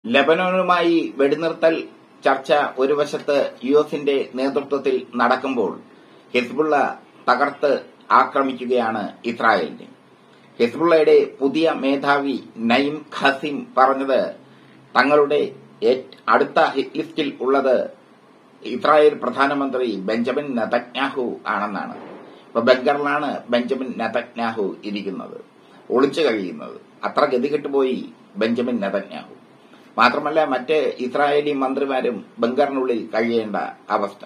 ലബനോനുമായി വെടിനിർത്തൽ ചർച്ച ഒരു വശത്ത് യു എസിന്റെ നേതൃത്വത്തിൽ നടക്കുമ്പോൾ ഹിസ്ബുള്ള തകർത്ത് ആക്രമിക്കുകയാണ് ഇസ്രായേലിനെ ഹിസ്ബുള്ളയുടെ പുതിയ മേധാവി നയിം ഖസീം പറഞ്ഞത് തങ്ങളുടെ ഏറ്റ് അടുത്ത ഹിറ്റ് ലിസ്റ്റിൽ ഉള്ളത് ഇസ്രായേൽ പ്രധാനമന്ത്രി ബെഞ്ചമിൻ നെതന്യാഹു ആണെന്നാണ് ഇപ്പൊ ബംഗറിലാണ് ബെഞ്ചമിൻ നെതന്യാഹു ഇരിക്കുന്നത് ഒളിച്ചു കഴിയുന്നത് അത്ര ഗതികെട്ടുപോയി ബെഞ്ചമിൻ നെതന്യാഹു മാത്രമല്ല മറ്റ് ഇസ്രായേലി മന്ത്രിമാരും ബംഗറിനുള്ളിൽ കഴിയേണ്ട അവസ്ഥ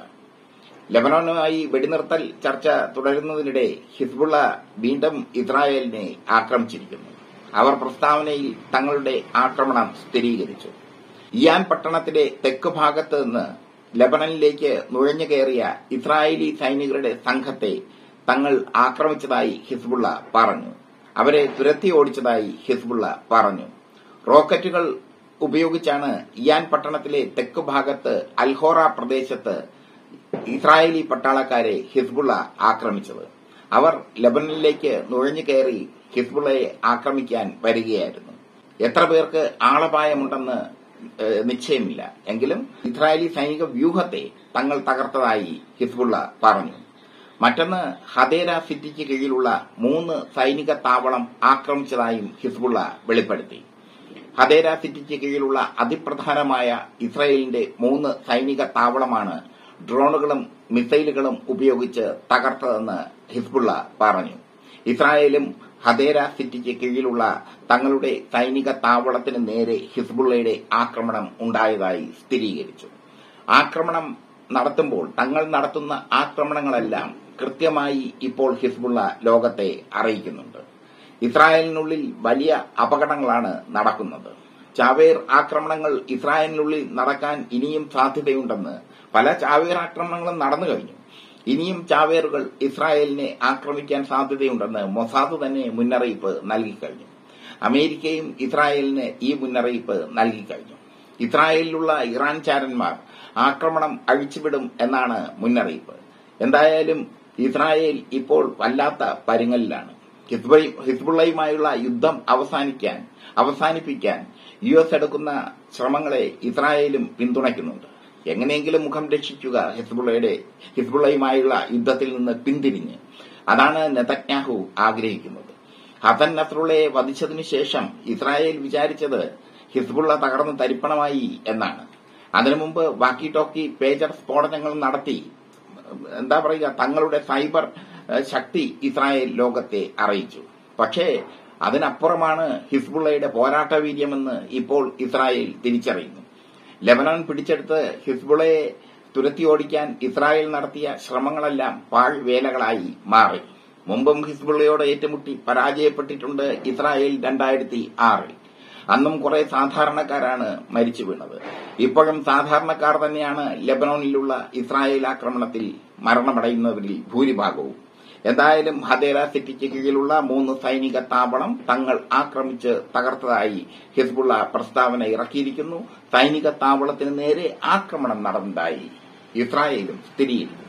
ലബനോനുമായി വെടിനിർത്തൽ ചർച്ച തുടരുന്നതിനിടെ ഹിസ്ബുള്ള വീണ്ടും ഇസ്രായേലിനെ ആക്രമിച്ചിരിക്കുന്നു അവർ പ്രസ്താവനയിൽ തങ്ങളുടെ ആക്രമണം സ്ഥിരീകരിച്ചു ഇയാൻ പട്ടണത്തിലെ തെക്ക് ഭാഗത്ത് നിന്ന് ലബനനിലേക്ക് നുഴഞ്ഞു കയറിയ ഇസ്രായേലി സൈനികരുടെ സംഘത്തെ തങ്ങൾ ആക്രമിച്ചതായി ഹിസ്ബുള്ള പറഞ്ഞു അവരെ തുരത്തി ഓടിച്ചതായി ഹിസ്ബുള്ള പറഞ്ഞു റോക്കറ്റുകൾ ഉപയോഗിച്ചാണ് ഇയാൻ പട്ടണത്തിലെ തെക്ക് ഭാഗത്ത് അൽഹോറ പ്രദേശത്ത് ഇസ്രായേലി പട്ടാളക്കാരെ ഹിസ്ബുള്ള ആക്രമിച്ചത് അവർ ലബനനിലേക്ക് നുഴഞ്ഞു കയറി ഹിസ്ബുള്ളയെ ആക്രമിക്കാൻ വരികയായിരുന്നു എത്ര പേർക്ക് ആളപായമുണ്ടെന്ന് ഏഹ്, നിശ്ചയമില്ല എങ്കിലും ഇസ്രായേലി സൈനിക വ്യൂഹത്തെ തങ്ങൾ തകർത്തതായി ഹിസ്ബുള്ള പറഞ്ഞു മറ്റൊന്ന് ഹദേര സിറ്റിക്ക് കീഴിലുള്ള മൂന്ന് സൈനിക താവളം ആക്രമിച്ചതായും ഹിസ്ബുള്ള വെളിപ്പെടുത്തി ഹദേര സിറ്റിക്ക് കീഴിലുള്ള അതിപ്രധാനമായ ഇസ്രായേലിന്റെ മൂന്ന് സൈനിക താവളമാണ് ഡ്രോണുകളും മിസൈലുകളും ഉപയോഗിച്ച് തകർത്തതെന്ന് ഹിസ്ബുള്ള പറഞ്ഞു ഇസ്രായേലും ഹദേര സിറ്റിക്ക് കീഴിലുള്ള തങ്ങളുടെ സൈനിക താവളത്തിന് നേരെ ഹിസ്ബുള്ളയുടെ ആക്രമണം ഉണ്ടായതായി സ്ഥിരീകരിച്ചു ആക്രമണം നടത്തുമ്പോൾ തങ്ങൾ നടത്തുന്ന ആക്രമണങ്ങളെല്ലാം കൃത്യമായി ഇപ്പോൾ ഹിസ്ബുള്ള ലോകത്തെ അറിയിക്കുന്നുണ്ട് ഇസ്രായേലിനുള്ളിൽ വലിയ അപകടങ്ങളാണ് നടക്കുന്നത് ചാവേർ ആക്രമണങ്ങൾ ഇസ്രായേലിനുള്ളിൽ നടക്കാൻ ഇനിയും സാധ്യതയുണ്ടെന്ന് പല ചാവേർ ആക്രമണങ്ങളും നടന്നു കഴിഞ്ഞു ഇനിയും ചാവേറുകൾ ഇസ്രായേലിനെ ആക്രമിക്കാൻ സാധ്യതയുണ്ടെന്ന് മൊസാദ് തന്നെ മുന്നറിയിപ്പ് നൽകിക്കഴിഞ്ഞു അമേരിക്കയും ഇസ്രായേലിന് ഈ മുന്നറിയിപ്പ് നൽകിക്കഴിഞ്ഞു ഇസ്രായേലിലുള്ള ഇറാൻ ചാരന്മാർ ആക്രമണം അഴിച്ചുവിടും എന്നാണ് മുന്നറിയിപ്പ് എന്തായാലും ഇസ്രായേൽ ഇപ്പോൾ വല്ലാത്ത പരുങ്ങലിലാണ് ഹിസ്ബ- ഹിസ്ബുള്ളയുമായുള്ള യുദ്ധം അവസാനിക്കാൻ അവസാനിപ്പിക്കാൻ യു എസ് എടുക്കുന്ന ശ്രമങ്ങളെ ഇസ്രായേലും പിന്തുണയ്ക്കുന്നുണ്ട് എങ്ങനെയെങ്കിലും മുഖം രക്ഷിക്കുക ഹിസ്ബുള്ളയുടെ ഹിസ്ബുള്ളയുമായുള്ള യുദ്ധത്തിൽ നിന്ന് പിന്തിരിഞ്ഞ് അതാണ് നെതന്യാഹു ആഗ്രഹിക്കുന്നത് ഹസൻ നസ്രുള്ളയെ വധിച്ചതിനു ശേഷം ഇസ്രായേൽ വിചാരിച്ചത് ഹിസ്ബുള്ള തകർന്ന് തരിപ്പണമായി എന്നാണ് അതിനു മുമ്പ് വാക്കി ടോക്കി പേജർ സ്ഫോടനങ്ങൾ നടത്തി എന്താ പറയുക തങ്ങളുടെ സൈബർ ഏഹ്, ശക്തി ഇസ്രായേൽ ലോകത്തെ അറിയിച്ചു പക്ഷേ അതിനപ്പുറമാണ് ഹിസ്ബുള്ളയുടെ പോരാട്ട വീര്യമെന്ന് ഇപ്പോൾ ഇസ്രായേൽ തിരിച്ചറിയുന്നു ലെബനോൻ പിടിച്ചെടുത്ത് ഹിസ്ബുള്ളയെ തുരത്തി ഓടിക്കാൻ ഇസ്രായേൽ നടത്തിയ ശ്രമങ്ങളെല്ലാം പാഴ്വേലകളായി മാറി മുമ്പും ഹിസ്ബുള്ളയോട് ഏറ്റുമുട്ടി പരാജയപ്പെട്ടിട്ടുണ്ട് ഇസ്രായേൽ രണ്ടായിരത്തി ആറിൽ അന്നും കുറെ സാധാരണക്കാരാണ് മരിച്ചു വീണത് ഇപ്പോഴും സാധാരണക്കാർ തന്നെയാണ് ലെബനോനിലുള്ള ഇസ്രായേൽ ആക്രമണത്തിൽ മരണമടയുന്നവരിൽ ഭൂരിഭാഗവും എന്തായാലും ഹദേര സിറ്റിക്ക് കീഴിലുള്ള മൂന്ന് സൈനിക താവളം തങ്ങൾ ആക്രമിച്ച് തകർത്തതായി ഹിസ്ബുള്ള പ്രസ്താവന ഇറക്കിയിരിക്കുന്നു സൈനിക താവളത്തിന് നേരെ ആക്രമണം നടന്നതായി ഇസ്രായേലും സ്ഥിരീകരിക്കുന്നു